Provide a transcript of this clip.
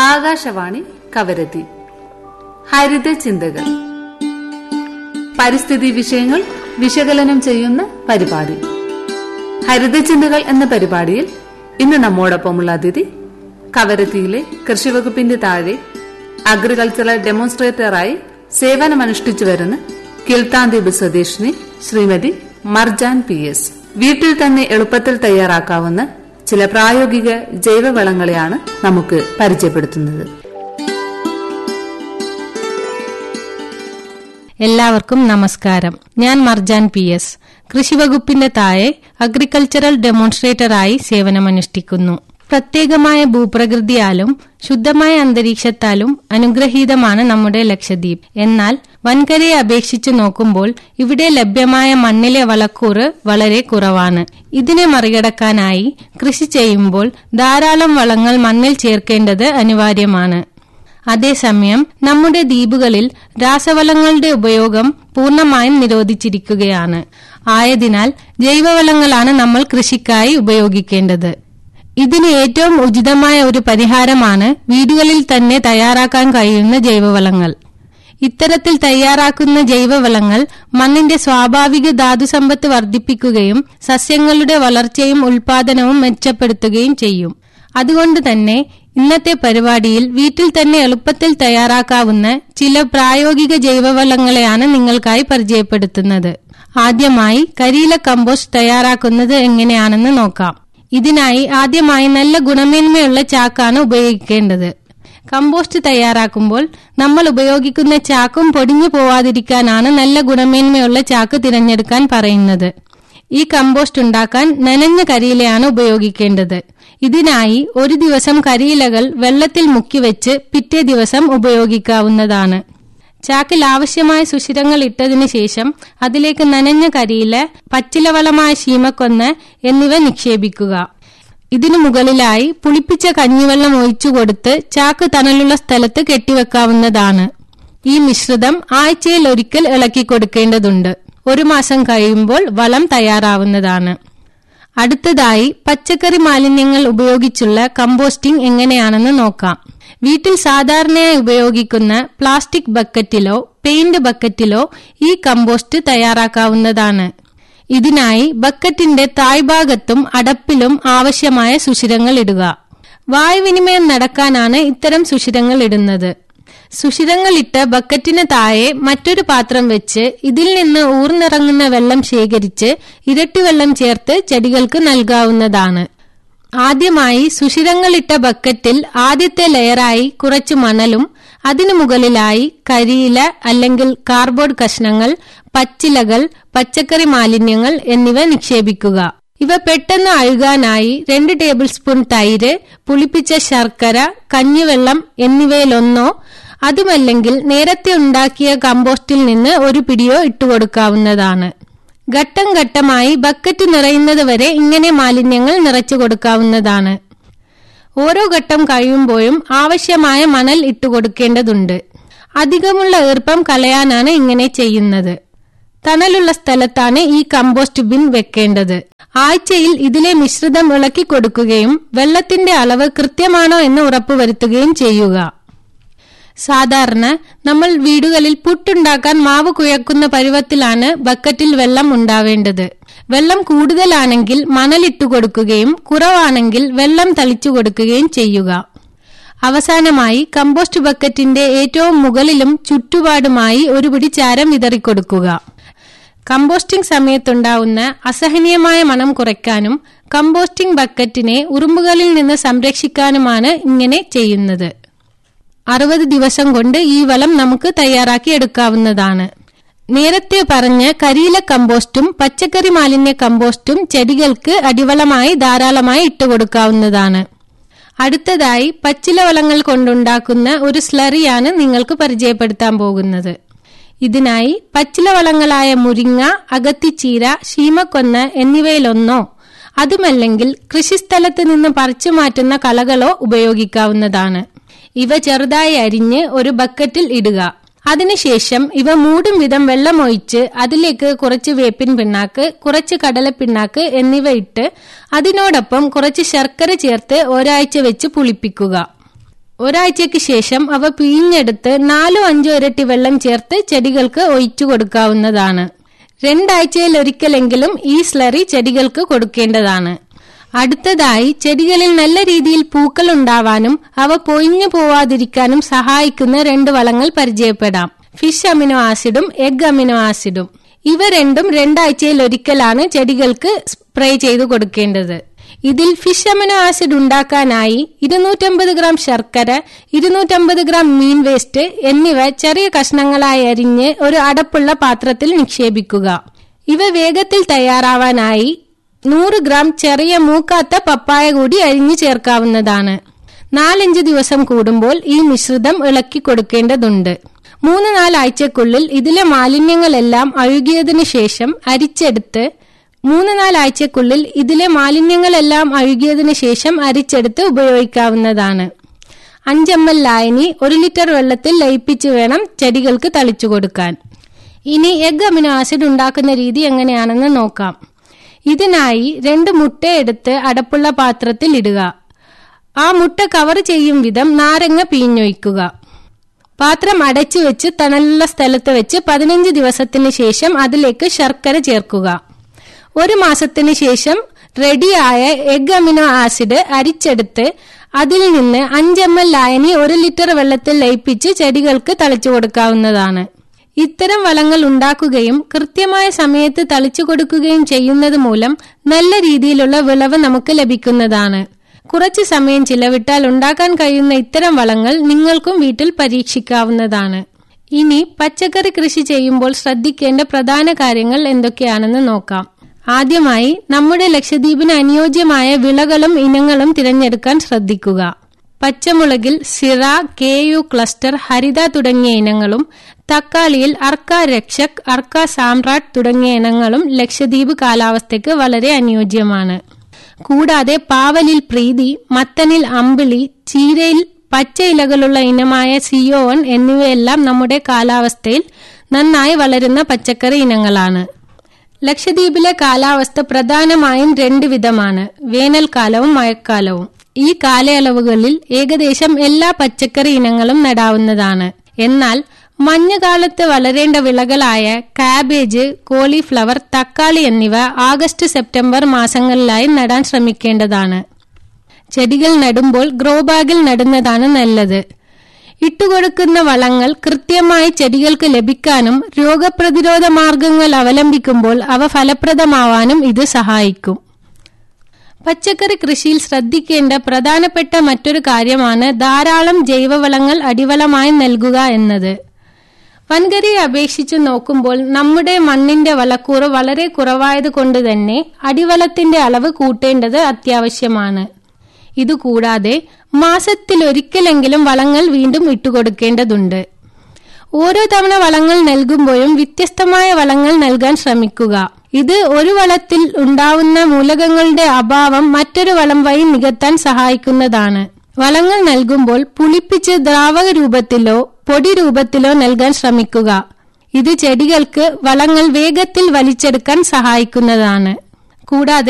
ആകാശവാണി കവരത്തി ഹരിത ചിന്തകൾ പരിസ്ഥിതി വിഷയങ്ങൾ വിശകലനം ചെയ്യുന്ന പരിപാടി ഹരിത ചിന്തകൾ എന്ന പരിപാടിയിൽ ഇന്ന് നമ്മോടൊപ്പമുള്ള അതിഥി കവരത്തിയിലെ കൃഷിവകുപ്പിന്റെ താഴെ അഗ്രികൾച്ചറൽ ഡെമോൺസ്ട്രേറ്ററായി സേവനമനുഷ്ഠിച്ചു വരുന്ന കിൽത്താന്തിബ് സ്വദേശിനി ശ്രീമതി മർജാൻ പി എസ് വീട്ടിൽ തന്നെ എളുപ്പത്തിൽ തയ്യാറാക്കാവുന്ന ചില പ്രായോഗിക ജൈവവളങ്ങളെയാണ് നമുക്ക് പരിചയപ്പെടുത്തുന്നത് എല്ലാവർക്കും നമസ്കാരം ഞാൻ മർജാൻ പി എസ് കൃഷിവകുപ്പിന്റെ താഴെ അഗ്രികൾച്ചറൽ ഡെമോൺസ്ട്രേറ്ററായി സേവനമനുഷ്ഠിക്കുന്നു പ്രത്യേകമായ ഭൂപ്രകൃതിയാലും ശുദ്ധമായ അന്തരീക്ഷത്താലും അനുഗ്രഹീതമാണ് നമ്മുടെ ലക്ഷദ്വീപ് എന്നാൽ വൻകരയെ അപേക്ഷിച്ചു നോക്കുമ്പോൾ ഇവിടെ ലഭ്യമായ മണ്ണിലെ വളക്കൂറ് വളരെ കുറവാണ് ഇതിനെ മറികടക്കാനായി കൃഷി ചെയ്യുമ്പോൾ ധാരാളം വളങ്ങൾ മണ്ണിൽ ചേർക്കേണ്ടത് അനിവാര്യമാണ് അതേസമയം നമ്മുടെ ദ്വീപുകളിൽ രാസവളങ്ങളുടെ ഉപയോഗം പൂർണ്ണമായും നിരോധിച്ചിരിക്കുകയാണ് ആയതിനാൽ ജൈവവളങ്ങളാണ് നമ്മൾ കൃഷിക്കായി ഉപയോഗിക്കേണ്ടത് ഇതിന് ഏറ്റവും ഉചിതമായ ഒരു പരിഹാരമാണ് വീടുകളിൽ തന്നെ തയ്യാറാക്കാൻ കഴിയുന്ന ജൈവവളങ്ങൾ ഇത്തരത്തിൽ തയ്യാറാക്കുന്ന ജൈവവളങ്ങൾ മണ്ണിന്റെ സ്വാഭാവിക ധാതുസമ്പത്ത് വർദ്ധിപ്പിക്കുകയും സസ്യങ്ങളുടെ വളർച്ചയും ഉൽപാദനവും മെച്ചപ്പെടുത്തുകയും ചെയ്യും അതുകൊണ്ട് തന്നെ ഇന്നത്തെ പരിപാടിയിൽ വീട്ടിൽ തന്നെ എളുപ്പത്തിൽ തയ്യാറാക്കാവുന്ന ചില പ്രായോഗിക ജൈവവളങ്ങളെയാണ് നിങ്ങൾക്കായി പരിചയപ്പെടുത്തുന്നത് ആദ്യമായി കരിയില കമ്പോസ്റ്റ് തയ്യാറാക്കുന്നത് എങ്ങനെയാണെന്ന് നോക്കാം ഇതിനായി ആദ്യമായി നല്ല ഗുണമേന്മയുള്ള ചാക്കാണ് ഉപയോഗിക്കേണ്ടത് കമ്പോസ്റ്റ് തയ്യാറാക്കുമ്പോൾ നമ്മൾ ഉപയോഗിക്കുന്ന ചാക്കും പൊടിഞ്ഞു പോവാതിരിക്കാനാണ് നല്ല ഗുണമേന്മയുള്ള ചാക്ക് തിരഞ്ഞെടുക്കാൻ പറയുന്നത് ഈ കമ്പോസ്റ്റ് ഉണ്ടാക്കാൻ നനഞ്ഞ കരിയിലയാണ് ഉപയോഗിക്കേണ്ടത് ഇതിനായി ഒരു ദിവസം കരിയിലകൾ വെള്ളത്തിൽ മുക്കിവെച്ച് പിറ്റേ ദിവസം ഉപയോഗിക്കാവുന്നതാണ് ചാക്കിൽ ആവശ്യമായ സുഷിരങ്ങൾ ഇട്ടതിനു ശേഷം അതിലേക്ക് നനഞ്ഞ കരിയില പച്ചിലവളമായ ശീമക്കൊന്ന് എന്നിവ നിക്ഷേപിക്കുക ഇതിനു മുകളിലായി പുളിപ്പിച്ച കഞ്ഞിവെള്ളം ഒഴിച്ചു കൊടുത്ത് ചാക്ക് തണലുള്ള സ്ഥലത്ത് കെട്ടിവെക്കാവുന്നതാണ് ഈ മിശ്രിതം ആഴ്ചയിൽ ഒരിക്കൽ ഇളക്കി കൊടുക്കേണ്ടതുണ്ട് ഒരു മാസം കഴിയുമ്പോൾ വളം തയ്യാറാവുന്നതാണ് അടുത്തതായി പച്ചക്കറി മാലിന്യങ്ങൾ ഉപയോഗിച്ചുള്ള കമ്പോസ്റ്റിംഗ് എങ്ങനെയാണെന്ന് നോക്കാം വീട്ടിൽ സാധാരണയായി ഉപയോഗിക്കുന്ന പ്ലാസ്റ്റിക് ബക്കറ്റിലോ പെയിന്റ് ബക്കറ്റിലോ ഈ കമ്പോസ്റ്റ് തയ്യാറാക്കാവുന്നതാണ് ഇതിനായി ബക്കറ്റിന്റെ തായ്ഭാഗത്തും അടപ്പിലും ആവശ്യമായ സുഷിരങ്ങൾ ഇടുക വായുവിനിമയം നടക്കാനാണ് ഇത്തരം സുഷിരങ്ങൾ ഇടുന്നത് സുഷിരങ്ങളിട്ട ബക്കറ്റിന് താഴെ മറ്റൊരു പാത്രം വെച്ച് ഇതിൽ നിന്ന് ഊർന്നിറങ്ങുന്ന വെള്ളം ശേഖരിച്ച് ഇരട്ടി വെള്ളം ചേർത്ത് ചെടികൾക്ക് നൽകാവുന്നതാണ് ആദ്യമായി സുഷിരങ്ങളിട്ട ബക്കറ്റിൽ ആദ്യത്തെ ലെയറായി കുറച്ച് മണലും അതിനു മുകളിലായി കരിയില അല്ലെങ്കിൽ കാർബോർഡ് കഷ്ണങ്ങൾ പച്ചിലകൾ പച്ചക്കറി മാലിന്യങ്ങൾ എന്നിവ നിക്ഷേപിക്കുക ഇവ പെട്ടെന്ന് അഴുകാനായി രണ്ട് ടേബിൾ സ്പൂൺ തൈര് പുളിപ്പിച്ച ശർക്കര കഞ്ഞിവെള്ളം എന്നിവയിലൊന്നോ അതുമല്ലെങ്കിൽ നേരത്തെ ഉണ്ടാക്കിയ കമ്പോസ്റ്റിൽ നിന്ന് ഒരു പിടിയോ ഇട്ടുകൊടുക്കാവുന്നതാണ് ഘട്ടം ഘട്ടമായി ബക്കറ്റ് നിറയുന്നത് വരെ ഇങ്ങനെ മാലിന്യങ്ങൾ നിറച്ചു കൊടുക്കാവുന്നതാണ് ഓരോ ഘട്ടം കഴിയുമ്പോഴും ആവശ്യമായ മണൽ ഇട്ടുകൊടുക്കേണ്ടതുണ്ട് അധികമുള്ള ഈർപ്പം കളയാനാണ് ഇങ്ങനെ ചെയ്യുന്നത് തണലുള്ള സ്ഥലത്താണ് ഈ കമ്പോസ്റ്റ് ബിൻ വെക്കേണ്ടത് ആഴ്ചയിൽ ഇതിലെ മിശ്രിതം ഇളക്കി കൊടുക്കുകയും വെള്ളത്തിന്റെ അളവ് കൃത്യമാണോ എന്ന് ഉറപ്പുവരുത്തുകയും ചെയ്യുക സാധാരണ നമ്മൾ വീടുകളിൽ പുട്ടുണ്ടാക്കാൻ മാവ് കുഴക്കുന്ന പരുവത്തിലാണ് ബക്കറ്റിൽ വെള്ളം ഉണ്ടാവേണ്ടത് വെള്ളം കൂടുതലാണെങ്കിൽ മണലിട്ടു കൊടുക്കുകയും കുറവാണെങ്കിൽ വെള്ളം തളിച്ചു കൊടുക്കുകയും ചെയ്യുക അവസാനമായി കമ്പോസ്റ്റ് ബക്കറ്റിന്റെ ഏറ്റവും മുകളിലും ചുറ്റുപാടുമായി ഒരു പിടി ചാരം വിതറിക്കൊടുക്കുക കമ്പോസ്റ്റിംഗ് സമയത്തുണ്ടാവുന്ന അസഹനീയമായ മണം കുറയ്ക്കാനും കമ്പോസ്റ്റിംഗ് ബക്കറ്റിനെ ഉറുമ്പുകളിൽ നിന്ന് സംരക്ഷിക്കാനുമാണ് ഇങ്ങനെ ചെയ്യുന്നത് അറുപത് ദിവസം കൊണ്ട് ഈ വളം നമുക്ക് തയ്യാറാക്കി എടുക്കാവുന്നതാണ് നേരത്തെ പറഞ്ഞ കരിയില കമ്പോസ്റ്റും പച്ചക്കറി മാലിന്യ കമ്പോസ്റ്റും ചെടികൾക്ക് അടിവളമായി ധാരാളമായി ഇട്ടുകൊടുക്കാവുന്നതാണ് അടുത്തതായി പച്ചില വളങ്ങൾ കൊണ്ടുണ്ടാക്കുന്ന ഒരു സ്ലറിയാണ് നിങ്ങൾക്ക് പരിചയപ്പെടുത്താൻ പോകുന്നത് ഇതിനായി പച്ചില വളങ്ങളായ മുരിങ്ങ അകത്തിച്ചീര ശീമക്കൊന്ന എന്നിവയിലൊന്നോ അതുമല്ലെങ്കിൽ കൃഷിസ്ഥലത്ത് നിന്ന് പറിച്ചു മാറ്റുന്ന കളകളോ ഉപയോഗിക്കാവുന്നതാണ് ഇവ ചെറുതായി അരിഞ്ഞ് ഒരു ബക്കറ്റിൽ ഇടുക അതിനുശേഷം ഇവ മൂടും വിധം വെള്ളമൊഴിച്ച് അതിലേക്ക് കുറച്ച് വേപ്പിൻ പിണ്ണാക്ക് കുറച്ച് കടലപ്പിണ്ണാക്ക് എന്നിവ ഇട്ട് അതിനോടൊപ്പം കുറച്ച് ശർക്കര ചേർത്ത് ഒരാഴ്ച വെച്ച് പുളിപ്പിക്കുക ഒരാഴ്ചയ്ക്ക് ശേഷം അവ പിഴിഞ്ഞെടുത്ത് നാലോ അഞ്ചോ ഇരട്ടി വെള്ളം ചേർത്ത് ചെടികൾക്ക് ഒഴിച്ചു കൊടുക്കാവുന്നതാണ് രണ്ടാഴ്ചയിൽ ഒരിക്കലെങ്കിലും ഈ സ്ലറി ചെടികൾക്ക് കൊടുക്കേണ്ടതാണ് അടുത്തതായി ചെടികളിൽ നല്ല രീതിയിൽ പൂക്കൾ ഉണ്ടാവാനും അവ പൊയിഞ്ഞു പോവാതിരിക്കാനും സഹായിക്കുന്ന രണ്ട് വളങ്ങൾ പരിചയപ്പെടാം ഫിഷ് അമിനോ ആസിഡും എഗ് അമിനോ ആസിഡും ഇവ രണ്ടും രണ്ടാഴ്ചയിൽ ഒരിക്കലാണ് ചെടികൾക്ക് സ്പ്രേ ചെയ്തു കൊടുക്കേണ്ടത് ഇതിൽ ഫിഷ് അമിനോ ആസിഡ് ഉണ്ടാക്കാനായി ഇരുന്നൂറ്റമ്പത് ഗ്രാം ശർക്കര ഇരുന്നൂറ്റമ്പത് ഗ്രാം മീൻ വേസ്റ്റ് എന്നിവ ചെറിയ കഷ്ണങ്ങളായി അരിഞ്ഞ് ഒരു അടപ്പുള്ള പാത്രത്തിൽ നിക്ഷേപിക്കുക ഇവ വേഗത്തിൽ തയ്യാറാവാനായി നൂറ് ഗ്രാം ചെറിയ മൂക്കാത്ത പപ്പായ കൂടി അരിഞ്ഞു ചേർക്കാവുന്നതാണ് നാലഞ്ച് ദിവസം കൂടുമ്പോൾ ഈ മിശ്രിതം ഇളക്കി കൊടുക്കേണ്ടതുണ്ട് മൂന്ന് നാലാഴ്ചക്കുള്ളിൽ ഇതിലെ മാലിന്യങ്ങളെല്ലാം അഴുകിയതിനു ശേഷം അരിച്ചെടുത്ത് മൂന്ന് നാലാഴ്ചക്കുള്ളിൽ ഇതിലെ മാലിന്യങ്ങളെല്ലാം അഴുകിയതിനു ശേഷം അരിച്ചെടുത്ത് ഉപയോഗിക്കാവുന്നതാണ് അഞ്ചമ്മൽ ലായനി ഒരു ലിറ്റർ വെള്ളത്തിൽ ലയിപ്പിച്ച് വേണം ചെടികൾക്ക് തളിച്ചു കൊടുക്കാൻ ഇനി എഗ് അമിനോ ആസിഡ് ഉണ്ടാക്കുന്ന രീതി എങ്ങനെയാണെന്ന് നോക്കാം ഇതിനായി രണ്ട് മുട്ടയെടുത്ത് അടപ്പുള്ള പാത്രത്തിൽ ഇടുക ആ മുട്ട കവർ ചെയ്യും വിധം നാരങ്ങ പിഴിഞ്ഞൊഴിക്കുക പാത്രം അടച്ചു വെച്ച് തണലുള്ള സ്ഥലത്ത് വെച്ച് പതിനഞ്ച് ദിവസത്തിന് ശേഷം അതിലേക്ക് ശർക്കര ചേർക്കുക ഒരു മാസത്തിന് ശേഷം റെഡിയായ എഗ് അമിനോ ആസിഡ് അരിച്ചെടുത്ത് അതിൽ നിന്ന് അഞ്ചെം എൽ ലായനി ഒരു ലിറ്റർ വെള്ളത്തിൽ ലയിപ്പിച്ച് ചെടികൾക്ക് തളിച്ചു കൊടുക്കാവുന്നതാണ് ഇത്തരം വളങ്ങൾ ഉണ്ടാക്കുകയും കൃത്യമായ സമയത്ത് തളിച്ചു കൊടുക്കുകയും ചെയ്യുന്നത് മൂലം നല്ല രീതിയിലുള്ള വിളവ് നമുക്ക് ലഭിക്കുന്നതാണ് കുറച്ച് സമയം ചിലവിട്ടാൽ ഉണ്ടാക്കാൻ കഴിയുന്ന ഇത്തരം വളങ്ങൾ നിങ്ങൾക്കും വീട്ടിൽ പരീക്ഷിക്കാവുന്നതാണ് ഇനി പച്ചക്കറി കൃഷി ചെയ്യുമ്പോൾ ശ്രദ്ധിക്കേണ്ട പ്രധാന കാര്യങ്ങൾ എന്തൊക്കെയാണെന്ന് നോക്കാം ആദ്യമായി നമ്മുടെ ലക്ഷദ്വീപിന് അനുയോജ്യമായ വിളകളും ഇനങ്ങളും തിരഞ്ഞെടുക്കാൻ ശ്രദ്ധിക്കുക പച്ചമുളകിൽ സിറ കെ യു ക്ലസ്റ്റർ ഹരിത തുടങ്ങിയ ഇനങ്ങളും തക്കാളിയിൽ അർക്ക രക്ഷക് അർക്ക സാമ്രാട്ട് തുടങ്ങിയ ഇനങ്ങളും ലക്ഷദ്വീപ് കാലാവസ്ഥയ്ക്ക് വളരെ അനുയോജ്യമാണ് കൂടാതെ പാവലിൽ പ്രീതി മത്തനിൽ അമ്പിളി ചീരയിൽ പച്ച ഇലകളുള്ള ഇനമായ സിയോൺ എന്നിവയെല്ലാം നമ്മുടെ കാലാവസ്ഥയിൽ നന്നായി വളരുന്ന പച്ചക്കറി ഇനങ്ങളാണ് ലക്ഷദ്വീപിലെ കാലാവസ്ഥ പ്രധാനമായും രണ്ട് വിധമാണ് വേനൽക്കാലവും മഴക്കാലവും ഈ കാലയളവുകളിൽ ഏകദേശം എല്ലാ പച്ചക്കറി ഇനങ്ങളും നടാവുന്നതാണ് എന്നാൽ മഞ്ഞുകാലത്ത് വളരേണ്ട വിളകളായ കാബേജ് കോളിഫ്ലവർ തക്കാളി എന്നിവ ആഗസ്റ്റ് സെപ്റ്റംബർ മാസങ്ങളിലായി നടാൻ ശ്രമിക്കേണ്ടതാണ് ചെടികൾ നടുമ്പോൾ ഗ്രോ ബാഗിൽ നടുന്നതാണ് നല്ലത് ഇട്ടുകൊടുക്കുന്ന വളങ്ങൾ കൃത്യമായി ചെടികൾക്ക് ലഭിക്കാനും രോഗപ്രതിരോധ മാർഗങ്ങൾ അവലംബിക്കുമ്പോൾ അവ ഫലപ്രദമാവാനും ഇത് സഹായിക്കും പച്ചക്കറി കൃഷിയിൽ ശ്രദ്ധിക്കേണ്ട പ്രധാനപ്പെട്ട മറ്റൊരു കാര്യമാണ് ധാരാളം ജൈവവളങ്ങൾ അടിവളമായി നൽകുക എന്നത് വൻകരിയെ അപേക്ഷിച്ച് നോക്കുമ്പോൾ നമ്മുടെ മണ്ണിന്റെ വളക്കൂറ് വളരെ കുറവായതുകൊണ്ട് തന്നെ അടിവളത്തിന്റെ അളവ് കൂട്ടേണ്ടത് അത്യാവശ്യമാണ് ഇതുകൂടാതെ മാസത്തിലൊരിക്കലെങ്കിലും വളങ്ങൾ വീണ്ടും ഇട്ടുകൊടുക്കേണ്ടതുണ്ട് ഓരോ തവണ വളങ്ങൾ നൽകുമ്പോഴും വ്യത്യസ്തമായ വളങ്ങൾ നൽകാൻ ശ്രമിക്കുക ഇത് ഒരു വളത്തിൽ ഉണ്ടാവുന്ന മൂലകങ്ങളുടെ അഭാവം മറ്റൊരു വളം വഴി നികത്താൻ സഹായിക്കുന്നതാണ് വളങ്ങൾ നൽകുമ്പോൾ പുളിപ്പിച്ച് ദ്രാവക രൂപത്തിലോ പൊടി രൂപത്തിലോ നൽകാൻ ശ്രമിക്കുക ഇത് ചെടികൾക്ക് വളങ്ങൾ വേഗത്തിൽ വലിച്ചെടുക്കാൻ സഹായിക്കുന്നതാണ് കൂടാതെ